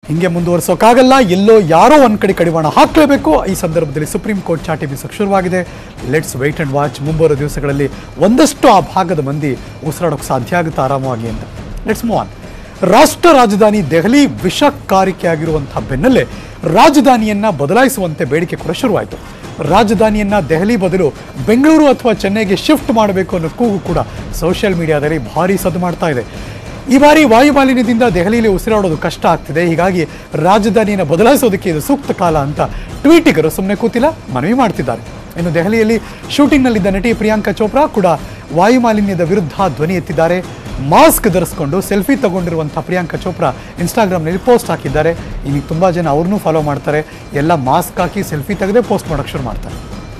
ಹಿಂಗೆ ಮುಂದುವರಿಸೋಕ್ಕಾಗಲ್ಲ ಎಲ್ಲೋ ಯಾರೋ ಒಂದ್ ಕಡೆ ಕಡಿವಾಣ ಹಾಕಲೇಬೇಕು ಈ ಸಂದರ್ಭದಲ್ಲಿ ಸುಪ್ರೀಂ ಕೋರ್ಟ್ ಚಾಟಿ ಬೀಸಕ್ಕೆ ಶುರುವಾಗಿದೆ ಲೆಟ್ಸ್ ವೆಯ್ಟ್ ಅಂಡ್ ವಾಚ್ ಮುಂಬರುವ ದಿವಸಗಳಲ್ಲಿ ಒಂದಷ್ಟು ಆ ಭಾಗದ ಮಂದಿ ಉಸಿರಾಡೋಕೆ ಸಾಧ್ಯ ಆಗುತ್ತೆ ಆರಾಮವಾಗಿ ಅಂತ ಲೆಟ್ಸ್ ಮೂವ್ ಆನ್ ರಾಷ್ಟ್ರ ರಾಜಧಾನಿ ದೆಹಲಿ ವಿಷಕಾರಿಕೆಯಾಗಿರುವಂತಹ ಬೆನ್ನಲ್ಲೇ ರಾಜಧಾನಿಯನ್ನ ಬದಲಾಯಿಸುವಂತೆ ಬೇಡಿಕೆ ಕೂಡ ಶುರುವಾಯಿತು ರಾಜಧಾನಿಯನ್ನ ದೆಹಲಿ ಬದಲು ಬೆಂಗಳೂರು ಅಥವಾ ಚೆನ್ನೈಗೆ ಶಿಫ್ಟ್ ಮಾಡಬೇಕು ಅನ್ನೋ ಕೂಗು ಕೂಡ ಸೋಷಿಯಲ್ ಮೀಡಿಯಾದಲ್ಲಿ ಭಾರಿ ಸದ್ದು ಮಾಡ್ತಾ ಇದೆ ಈ ಬಾರಿ ವಾಯು ಮಾಲಿನ್ಯದಿಂದ ದೆಹಲಿಯಲ್ಲಿ ಉಸಿರಾಡೋದು ಕಷ್ಟ ಆಗ್ತಿದೆ ಹೀಗಾಗಿ ರಾಜಧಾನಿಯನ್ನು ಬದಲಾಯಿಸೋದಕ್ಕೆ ಇದು ಸೂಕ್ತ ಕಾಲ ಅಂತ ಟ್ವೀಟಿಗರು ಸುಮ್ಮನೆ ಕೂತಿಲ್ಲ ಮನವಿ ಮಾಡ್ತಿದ್ದಾರೆ ಇನ್ನು ದೆಹಲಿಯಲ್ಲಿ ಶೂಟಿಂಗ್ನಲ್ಲಿದ್ದ ನಟಿ ಪ್ರಿಯಾಂಕಾ ಚೋಪ್ರಾ ಕೂಡ ವಾಯು ಮಾಲಿನ್ಯದ ವಿರುದ್ಧ ಧ್ವನಿ ಎತ್ತಿದ್ದಾರೆ ಮಾಸ್ಕ್ ಧರಿಸ್ಕೊಂಡು ಸೆಲ್ಫಿ ತಗೊಂಡಿರುವಂಥ ಪ್ರಿಯಾಂಕಾ ಚೋಪ್ರಾ ಇನ್ಸ್ಟಾಗ್ರಾಮ್ನಲ್ಲಿ ಪೋಸ್ಟ್ ಹಾಕಿದ್ದಾರೆ ಇನ್ನು ತುಂಬ ಜನ ಅವ್ರನ್ನೂ ಫಾಲೋ ಮಾಡ್ತಾರೆ ಎಲ್ಲ ಮಾಸ್ಕ್ ಹಾಕಿ ಸೆಲ್ಫಿ ತೆಗೆದೇ ಪೋಸ್ಟ್ ಮಾಡೋಕ್ಕೆ ಶುರು ಮಾಡ್ತಾರೆ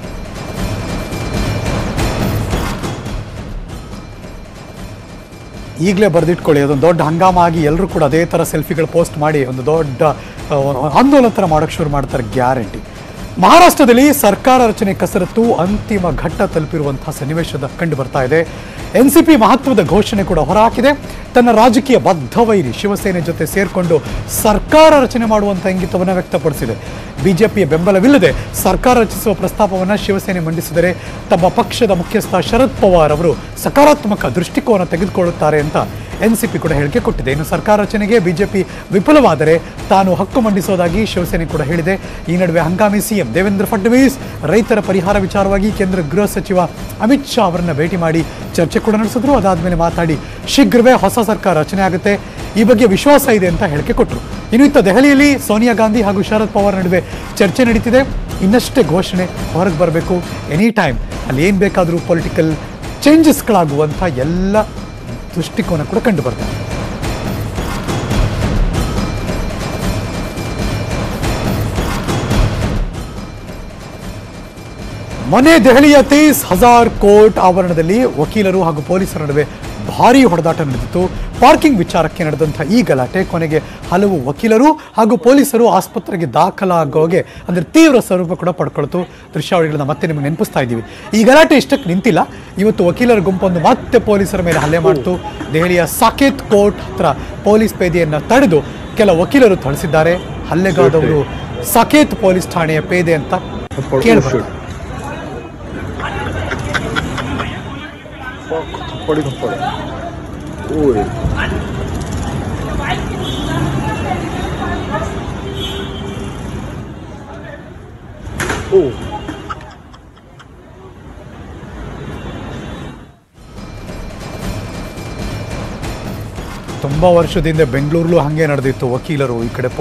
ಈಗಲೇ ಬರೆದಿಟ್ಕೊಳ್ಳಿ ಅದೊಂದು ದೊಡ್ಡ ಹಂಗಾಮ ಆಗಿ ಎಲ್ಲರೂ ಕೂಡ ಅದೇ ಥರ ಸೆಲ್ಫಿಗಳು ಪೋಸ್ಟ್ ಮಾಡಿ ಒಂದು ದೊಡ್ಡ ಆ, ಆಂದೋಲನ ಥರ ಮಾಡೋಕ್ಕೆ ಶುರು ಮಾಡ್ತಾರೆ ಗ್ಯಾರಂಟಿ ಮಹಾರಾಷ್ಟ್ರದಲ್ಲಿ ಸರ್ಕಾರ ರಚನೆ ಕಸರತ್ತು ಅಂತಿಮ ಘಟ್ಟ ತಲುಪಿರುವಂತಹ ಸನ್ನಿವೇಶದ ಕಂಡು ಬರ್ತಾ ಇದೆ ಎನ್ ಸಿ ಪಿ ಮಹತ್ವದ ಘೋಷಣೆ ಕೂಡ ಹೊರಹಾಕಿದೆ ತನ್ನ ರಾಜಕೀಯ ಬದ್ಧವೈರಿ ಶಿವಸೇನೆ ಜೊತೆ ಸೇರಿಕೊಂಡು ಸರ್ಕಾರ ರಚನೆ ಮಾಡುವಂಥ ಇಂಗಿತವನ್ನು ವ್ಯಕ್ತಪಡಿಸಿದೆ ಬಿಜೆಪಿಯ ಬೆಂಬಲವಿಲ್ಲದೆ ಸರ್ಕಾರ ರಚಿಸುವ ಪ್ರಸ್ತಾಪವನ್ನು ಶಿವಸೇನೆ ಮಂಡಿಸಿದರೆ ತಮ್ಮ ಪಕ್ಷದ ಮುಖ್ಯಸ್ಥ ಶರದ್ ಪವಾರ್ ಅವರು ಸಕಾರಾತ್ಮಕ ದೃಷ್ಟಿಕೋನ ತೆಗೆದುಕೊಳ್ಳುತ್ತಾರೆ ಅಂತ ಎನ್ ಸಿ ಪಿ ಕೂಡ ಹೇಳಿಕೆ ಕೊಟ್ಟಿದೆ ಇನ್ನು ಸರ್ಕಾರ ರಚನೆಗೆ ಬಿಜೆಪಿ ವಿಫಲವಾದರೆ ತಾನು ಹಕ್ಕು ಮಂಡಿಸೋದಾಗಿ ಶಿವಸೇನೆ ಕೂಡ ಹೇಳಿದೆ ಈ ನಡುವೆ ಹಂಗಾಮಿ ಸಿಎಂ ದೇವೇಂದ್ರ ಫಡ್ನವೀಸ್ ರೈತರ ಪರಿಹಾರ ವಿಚಾರವಾಗಿ ಕೇಂದ್ರ ಗೃಹ ಸಚಿವ ಅಮಿತ್ ಶಾ ಅವರನ್ನ ಭೇಟಿ ಮಾಡಿ ಚರ್ಚೆ ಕೂಡ ನಡೆಸಿದ್ರು ಅದಾದ್ಮೇಲೆ ಮಾತಾಡಿ ಶೀಘ್ರವೇ ಹೊಸ ಸರ್ಕಾರ ರಚನೆ ಆಗುತ್ತೆ ಈ ಬಗ್ಗೆ ವಿಶ್ವಾಸ ಇದೆ ಅಂತ ಹೇಳಿಕೆ ಕೊಟ್ಟರು ಇನ್ನು ಇತ್ತ ದೆಹಲಿಯಲ್ಲಿ ಸೋನಿಯಾ ಗಾಂಧಿ ಹಾಗೂ ಶರದ್ ಪವಾರ್ ನಡುವೆ ಚರ್ಚೆ ನಡೀತಿದೆ ಇನ್ನಷ್ಟೇ ಘೋಷಣೆ ಹೊರಗೆ ಬರಬೇಕು ಎನಿ ಟೈಮ್ ಅಲ್ಲಿ ಏನು ಬೇಕಾದರೂ ಪೊಲಿಟಿಕಲ್ ಚೇಂಜಸ್ಗಳಾಗುವಂಥ ಎಲ್ಲ ದೃಷ್ಟಿಕೋನ ಕೂಡ ಕಂಡು ಬರ್ತದೆ ಮೊನ್ನೆ ದೆಹಲಿಯ ತೇಸ್ ಹಜಾರ್ ಕೋರ್ಟ್ ಆವರಣದಲ್ಲಿ ವಕೀಲರು ಹಾಗೂ ಪೊಲೀಸರ ನಡುವೆ ಭಾರೀ ಹೊಡೆದಾಟ ನಡೆದಿತ್ತು ಪಾರ್ಕಿಂಗ್ ವಿಚಾರಕ್ಕೆ ನಡೆದಂಥ ಈ ಗಲಾಟೆ ಕೊನೆಗೆ ಹಲವು ವಕೀಲರು ಹಾಗೂ ಪೊಲೀಸರು ಆಸ್ಪತ್ರೆಗೆ ದಾಖಲಾಗೋಗೆ ಅಂದರೆ ತೀವ್ರ ಸ್ವರೂಪ ಕೂಡ ಪಡ್ಕೊಳ್ತು ದೃಶ್ಯಾವಳಿಗಳನ್ನ ಮತ್ತೆ ನಿಮಗೆ ನೆನಪಿಸ್ತಾ ಇದ್ದೀವಿ ಈ ಗಲಾಟೆ ಇಷ್ಟಕ್ಕೆ ನಿಂತಿಲ್ಲ ಇವತ್ತು ವಕೀಲರ ಗುಂಪೊಂದು ಮತ್ತೆ ಪೊಲೀಸರ ಮೇಲೆ ಹಲ್ಲೆ ಮಾಡ್ತು ದೆಹಲಿಯ ಸಾಕೇತ್ ಕೋರ್ಟ್ ಹತ್ರ ಪೊಲೀಸ್ ಪೇದೆಯನ್ನು ತಡೆದು ಕೆಲ ವಕೀಲರು ಥಳಿಸಿದ್ದಾರೆ ಹಲ್ಲೆಗಾದವರು ಸಾಕೇತ್ ಪೊಲೀಸ್ ಠಾಣೆಯ ಪೇದೆ ಅಂತ ಕೇಳ್ಬೋದು थप्पड़ी थप्पड़ ओए ओ ತುಂಬ ವರ್ಷದಿಂದ ಬೆಂಗಳೂರಲ್ಲೂ ಹಾಗೆ ನಡೆದಿತ್ತು ವಕೀಲರು ಈ ಕಡೆ